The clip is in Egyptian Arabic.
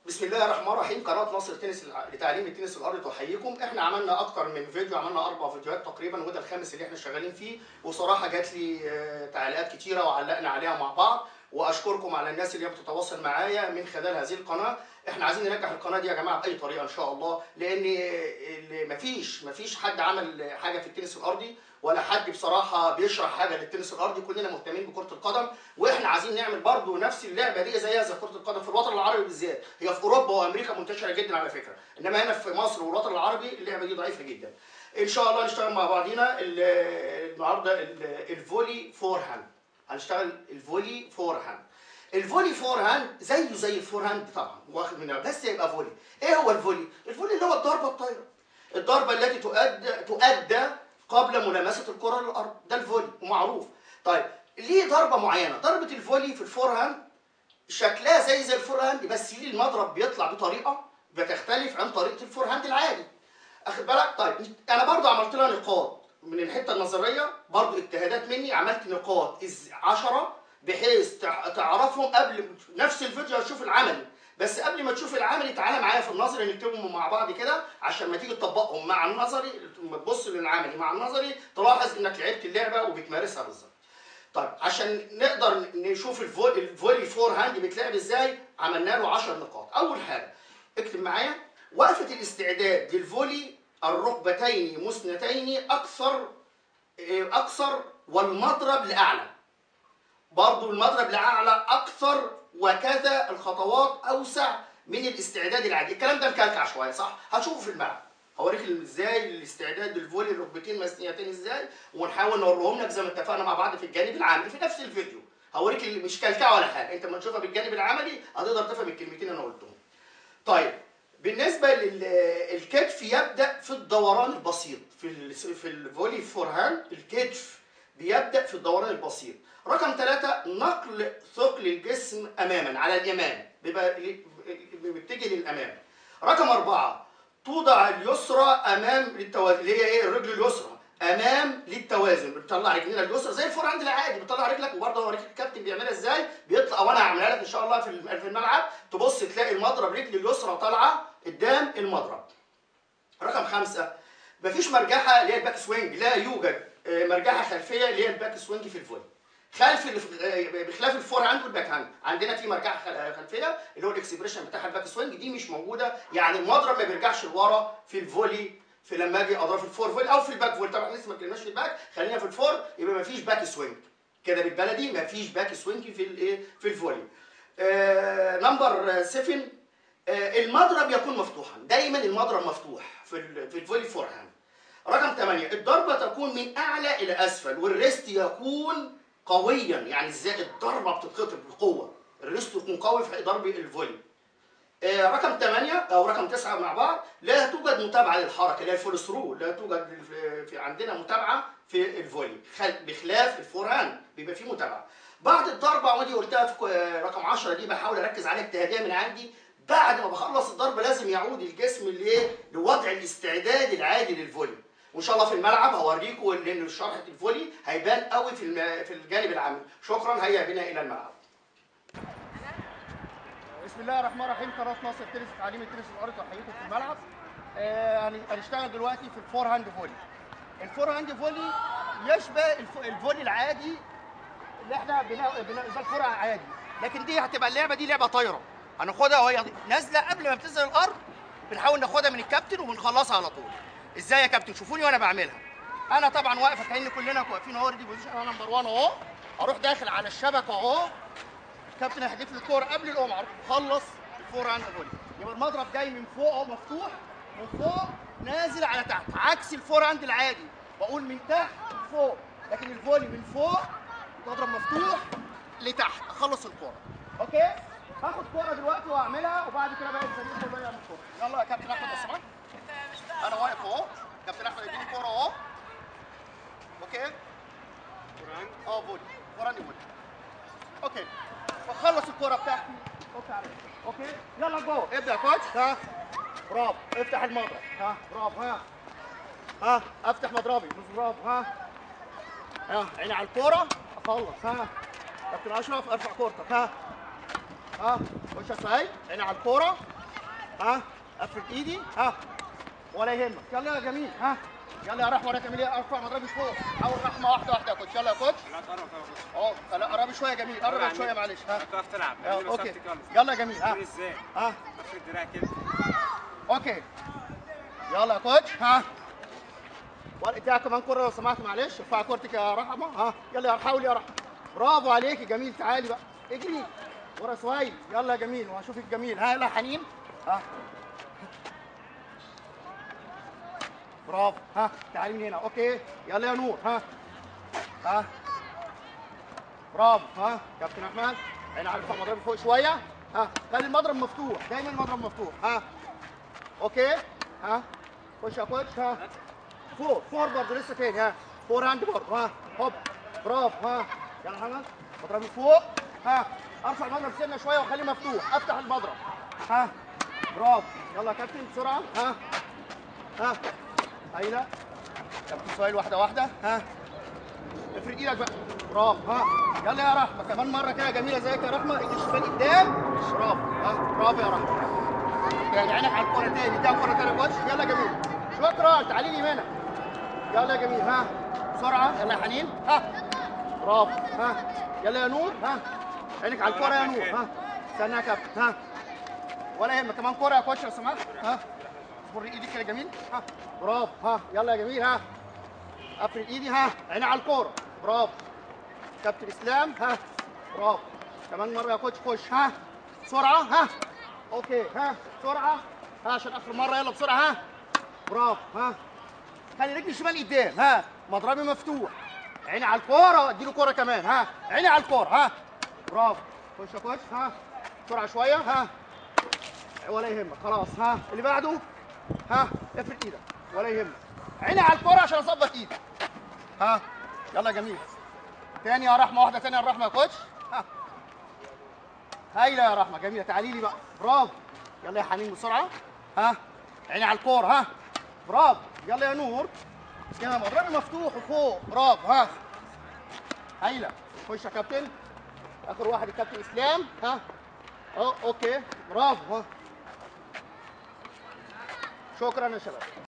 بسم الله الرحمن الرحيم قناه مصر تنس لتعليم التنس الارضي تحييكم احنا عملنا اكتر من فيديو عملنا اربع فيديوهات تقريبا وده الخامس اللي احنا شغالين فيه وصراحه جات لي آه، تعليقات كتيره وعلقنا عليها مع بعض واشكركم على الناس اللي هي بتتواصل معايا من خلال هذه القناه احنا عايزين ننجح القناه دي يا جماعه باي طريقه ان شاء الله لان اللي مفيش مفيش حد عمل حاجه في التنس الارضي ولا حد بصراحه بيشرح حاجه للتنس الارضي كلنا مهتمين بكره القدم واحنا عايزين نعمل برضو نفس اللعبه دي زيها زي كره القدم في الوطن العربي بالذات هي في اوروبا وامريكا منتشره جدا على فكره انما هنا في مصر والوطن العربي اللعبه دي ضعيفه جدا ان شاء الله نشتغل مع بعضينا ال- النهارده ال- الفولي فور هاند هنشتغل الفولي فور هاند الفولي فور هاند زيه زي الفور هاند طبعا واخد منها بس يبقى فولي ايه هو الفولي الفولي اللي هو الضربه الطايره الضربه التي تؤدى تؤدى قبل ملامسه الكره للارض ده الفولي ومعروف طيب ليه ضربه معينه ضربه الفولي في الفور هاند شكلها زي زي الفور هاند بس ليه المضرب بيطلع بطريقه بتختلف عن طريقه الفور هاند العادي اخد بالك طيب انا برضو عملت لها نقاط من الحته النظريه برضو اجتهادات مني عملت نقاط 10 بحيث تع- تعرفهم قبل نفس الفيديو هتشوف العملي بس قبل ما تشوف العملي تعالى معايا في النظري نكتبهم مع بعض كده عشان ما تيجي تطبقهم مع النظري لما تبص للعملي مع النظري تلاحظ انك لعبت اللعبه وبتمارسها بالظبط طيب عشان نقدر نشوف الفولي, الفولي فور هاند بيتلعب ازاي عملنا له 10 نقاط اول حاجه اكتب معايا وقفه الاستعداد للفولي الركبتين مثنتين اكثر إيه، اكثر والمضرب لاعلى برضو المضرب لاعلى اكثر وكذا الخطوات اوسع من الاستعداد العادي الكلام ده مكلكع شويه صح هتشوفه في الملعب هوريك ازاي الاستعداد للفولي الركبتين مثنيتين ازاي ونحاول نوريهم لك زي ما اتفقنا مع بعض في الجانب العملي في نفس الفيديو هوريك اللي مش كلكعه ولا حاجه انت لما تشوفها بالجانب العملي هتقدر تفهم الكلمتين اللي انا قلتهم طيب بالنسبه للكتف يبدا في الدوران البسيط في ال في الفولي فور هاند الكتف بيبدا في الدوران البسيط رقم ثلاثة نقل ثقل الجسم اماما على اليمين بيبقى ل- بيتجه للامام رقم أربعة توضع اليسرى امام للتوازن اللي هي ايه الرجل اليسرى امام للتوازن بتطلع رجلنا اليسرى زي الفور هاند العادي بتطلع رجلك وبرضه اوريك الكابتن بيعملها ازاي بيطلع وانا هعملها لك ان شاء الله في الم- في الملعب تبص تلاقي المضرب رجل اليسرى طالعه قدام المضرب رقم خمسة مفيش مرجحة اللي هي الباك سوينج لا يوجد آه، مرجحة خلفية اللي هي الباك سوينج في الفولي خلف ال- آه، بخلاف الفور هاند والباك هاند عندنا في مرجحة خل- خلفية اللي هو الاكسبريشن بتاع الباك سوينج دي مش موجودة يعني المضرب ما بيرجعش لورا في الفولي في لما اجي اضرب في الفور فولي او في الباك فولي طبعا لسه ما اتكلمناش في الباك خلينا في الفور يبقى مفيش باك سوينج كده بالبلدي مفيش باك سوينج في الايه في الفولي آه نمبر 7 آه، المضرب يكون مفتوحا دايما المضرب مفتوح في ال- في الفولي فور هاند رقم 8 الضربه تكون من اعلى الى اسفل والريست يكون قويا يعني ازاي الضربه بتتخطف بقوه الريست يكون قوي في ضرب الفولي آه، رقم 8 او رقم 9 مع بعض لا توجد متابعه للحركه اللي هي الفول ثرو لا توجد في- في عندنا متابعه في الفولي خل- بخلاف الفور هاند بيبقى فيه متابعه بعد الضربه ودي قلتها في ك- رقم 10 دي بحاول اركز عليها اجتهاديه من عندي بعد ما بخلص الضربه لازم يعود الجسم لايه لوضع الاستعداد العادي للفولي وان شاء الله في الملعب هوريكم لان شرحه الفولي هيبان قوي في الم- في الجانب العملي شكرا هيا بنا الى الملعب بسم الله الرحمن الرحيم قناه مصر تنس تعليم التنس الارضي تحييكم في الملعب آه، هن- هنشتغل دلوقتي في الفور هاند فولي الفور هاند فولي يشبه الف- الفولي العادي اللي احنا بنا بنا زي الكره عادي لكن دي هتبقى اللعبه دي لعبه طايره هناخدها وهي نازله قبل ما بتنزل الارض بنحاول ناخدها من الكابتن وبنخلصها على طول ازاي يا كابتن شوفوني وانا بعملها انا طبعا واقف كأن كلنا واقفين اهو دي بوزيشن انا نمبر 1 اهو اروح داخل على الشبكه اهو الكابتن هيحدف لي الكوره قبل القمع خلص الفور هاند فولي يبقى المضرب جاي من فوق اهو مفتوح من فوق نازل على تحت عكس الفور هاند العادي بقول من تحت لفوق لكن الفولي من فوق مضرب مفتوح لتحت اخلص الكوره اوكي هاخد كوره دلوقتي واعملها وبعد كده بقى الفريق كله يعمل كوره يلا يا كابتن احمد لو سمحت انا واقف اهو كابتن احمد يديني كوره اهو اوكي اه فولي فور هاند فولي اوكي بخلص الكوره بتاعتي اوكي عليك اوكي يلا جو ابدا يا كوتش ها برافو افتح المضرب ها برافو ها ها افتح مضربي بص برافو ها ها عيني على الكوره اخلص ها كابتن اشرف ارفع كورتك ها ها خش يا سعيد عيني على الكوره ها افرد ايدي ها ولا يهمك يلا يا جميل ها يلا يا رحمه ولا تعمل ايه ارفع مضربي فوق حاول رحمه واحده واحده يا كوتش يلا يا كوتش لا تقرب تقرب اه لا قربي شويه يا جميل قرب شويه معلش ها هتقف تلعب آه، اعمل اوكي مسافتك خالص يلا يا جميل ها عامل ازاي ها افرد دراعك كده اوكي يلا يا كوتش ها اديها كمان كره لو سمحت معلش ارفع كورتك يا رحمه ها يلا يا حاول يا رحمه برافو عليكي جميل تعالي بقى اجري ورا سهيل يلا يا جميل وهشوفك جميل ها يلا يا حنين ها برافو ها تعالي من هنا اوكي يلا يا نور ها ها برافو ها كابتن احمد انا عارف المضرب فوق شويه ها خلي المضرب مفتوح دايما المضرب مفتوح ها اوكي ها خش يا كوتش ها فور فور برضه لسه تاني ها فور هاند برضه ها هوب برافو ها يلا يا محمد مضربي فوق ها ارفع المضرب سنه شويه واخليه مفتوح افتح المضرب ها برافو يلا يا كابتن بسرعه ها ها هايله كابتن سؤال واحده واحده ها افرد ايدك بقى برافو ها يلا يا رحمه كمان مره كده جميله زيك يا رحمه ايدي الشمال قدام برافو ها برافو يا رحمه يعني عينك على الكوره تاني اديها كوره تاني كوتش يلا جميل شكرا تعالي لي هنا يلا يا جميل ها بسرعه يلا يا حنين ها برافو ها يلا يا نور ها عينك على الكوره يا نور ها استنى يا كابتن ها ولا يهمك كمان كوره يا كوتش لو سمحت ها اصبر ايدك كده جميل ها برافو ها يلا يا جميل ها افرد ايدي ها عيني على الكوره برافو كابتن اسلام ها برافو كمان مره يا كوتش خش ها بسرعه ها اوكي ها بسرعه ها عشان اخر مره يلا بسرعه ها برافو ها خلي رجلي الشمال قدام ها مضربي مفتوح عيني على الكوره اديله كوره كمان ها عيني على الكوره ها برافو خش يا كوتش ها بسرعه شويه ها ولا يهمك خلاص ها اللي بعده ها افرد ايدك ولا يهمك عيني على الكوره عشان اظبط ايدي ها يلا جميل تاني يا رحمه واحده تاني يا رحمه يا كوتش ها هايله يا رحمه جميله تعالي لي بقى برافو يلا يا حنين بسرعه ها عيني على الكوره ها برافو يلا يا نور كده مضربي مفتوح وفوق برافو ها هايله خش يا كابتن اخر واحد الكابتن اسلام ها اه اوكي برافو ها شكرا يا شباب